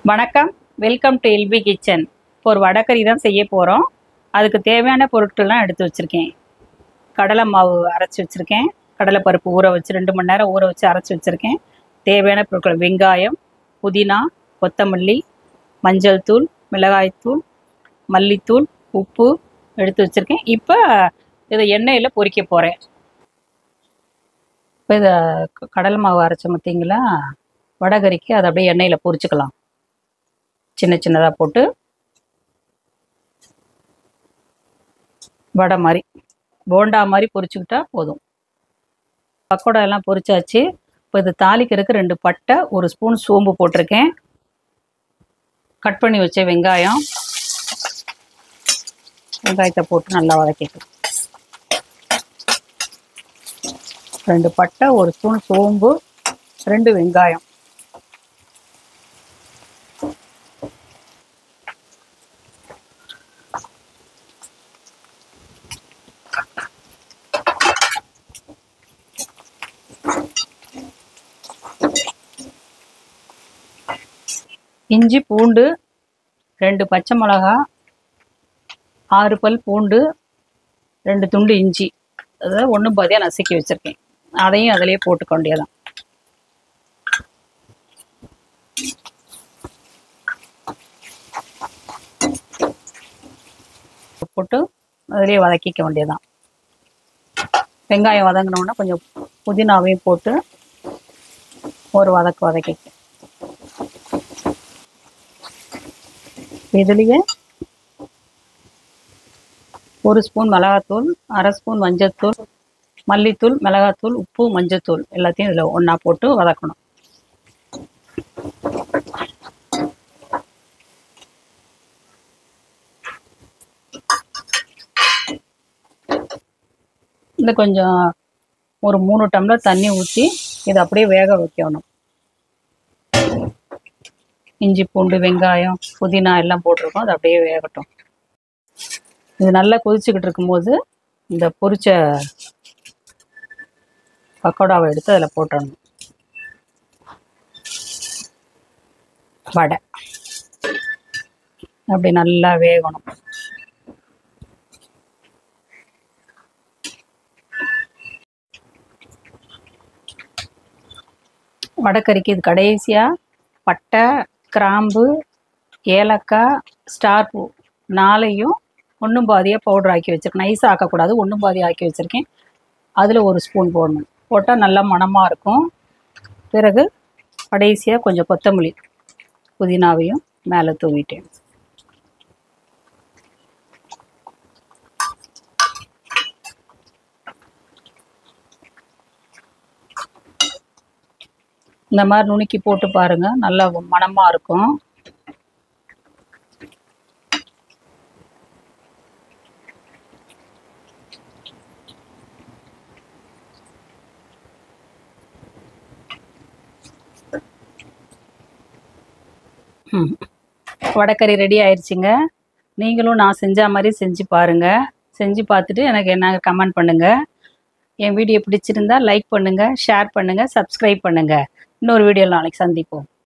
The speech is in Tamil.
வணக்கம் வெல்கம் டு எல்பி கிச்சன் இப்போ ஒரு வடகறி தான் செய்ய போகிறோம் அதுக்கு தேவையான பொருட்கள்லாம் எடுத்து வச்சுருக்கேன் கடலை மாவு அரைச்சி வச்சுருக்கேன் கடலை பருப்பு ஊற வச்சு ரெண்டு மணி நேரம் ஊற வச்சு அரைச்சி வச்சுருக்கேன் தேவையான பொருட்கள் வெங்காயம் புதினா கொத்தமல்லி மஞ்சள் தூள் மிளகாய்த்தூள் மல்லித்தூள் உப்பு எடுத்து வச்சுருக்கேன் இப்போ இதை எண்ணெயில் பொரிக்க போகிறேன் இப்போ இதை க- கடலை மாவு அரைச்ச பார்த்தீங்களா வடகறிக்கு அதை அப்படியே எண்ணெயில் பொரிச்சுக்கலாம் சின்ன சின்னதாக போட்டு வடை மாதிரி போண்டா மாதிரி பொரிச்சுக்கிட்டா போதும் பக்கோடா எல்லாம் பொரிச்சாச்சு இப்போ இது தாளிக்கிறதுக்கு ரெண்டு பட்டை ஒரு ஸ்பூன் சோம்பு போட்டிருக்கேன் கட் பண்ணி வச்ச வெங்காயம் வெங்காயத்தை போட்டு நல்லா வதக்கிக்கலாம் ரெண்டு பட்டை ஒரு ஸ்பூன் சோம்பு ரெண்டு வெங்காயம் இஞ்சி பூண்டு ரெண்டு பச்சை மிளகா ஆறு பல் பூண்டு ரெண்டு துண்டு இஞ்சி அதை ஒன்றும் பாதியாக நசுக்கி வச்சுருக்கேன் அதையும் அதிலேயே போட்டுக்க வேண்டியதான் போட்டு அதிலேயே வதக்கிக்க வேண்டியதான் வெங்காயம் வதங்கினோன்னா கொஞ்சம் புதினாவையும் போட்டு ஒரு வதக்கு வதக்கிக்க இதுலேயே ஒரு ஸ்பூன் மிளகாத்தூள் அரை ஸ்பூன் மஞ்சள்தூள் மல்லித்தூள் மிளகாத்தூள் உப்பு மஞ்சள்தூள் எல்லாத்தையும் இதில் ஒன்றா போட்டு வதக்கணும் இந்த கொஞ்சம் ஒரு மூணு டம்ளர் தண்ணி ஊற்றி இதை அப்படியே வேக வைக்கணும் இஞ்சி பூண்டு வெங்காயம் புதினா எல்லாம் போட்டிருக்கோம் அது அப்படியே வேகட்டும் இது நல்லா கொதிச்சுக்கிட்டு இருக்கும்போது இந்த பொரிச்ச பக்கோடாவை எடுத்து அதில் போட்டுடணும் வடை அப்படி நல்லா வேகணும் வடைக்கறிக்கு இது கடைசியாக பட்டை கிராம்பு ஏலக்காய் ஸ்டார் பூ நாளையும் ஒன்றும் பாதியாக பவுடர் ஆக்கி வச்சுருக்கேன் நைஸாக ஆக்கக்கூடாது ஒன்றும் பாதி ஆக்கி வச்சுருக்கேன் அதில் ஒரு ஸ்பூன் போடணும் போட்டால் நல்லா மணமாக இருக்கும் பிறகு கடைசியாக கொஞ்சம் கொத்தமல்லி புதினாவையும் மேலே தூவிட்டேன் இந்த மாதிரி நுணுக்கி போட்டு பாருங்க நல்லா மணமாக இருக்கும் ம். வடைக்கறி ரெடி ஆயிடுச்சுங்க நீங்களும் நான் செஞ்ச மாதிரி செஞ்சு பாருங்க செஞ்சு பார்த்துட்டு எனக்கு என்ன கமெண்ட் பண்ணுங்க என் வீடியோ பிடிச்சிருந்தா லைக் பண்ணுங்க ஷேர் பண்ணுங்க சப்ஸ்கிரைப் பண்ணுங்க இன்னொரு வீடியோவில் நாளைக்கு சந்திப்போம்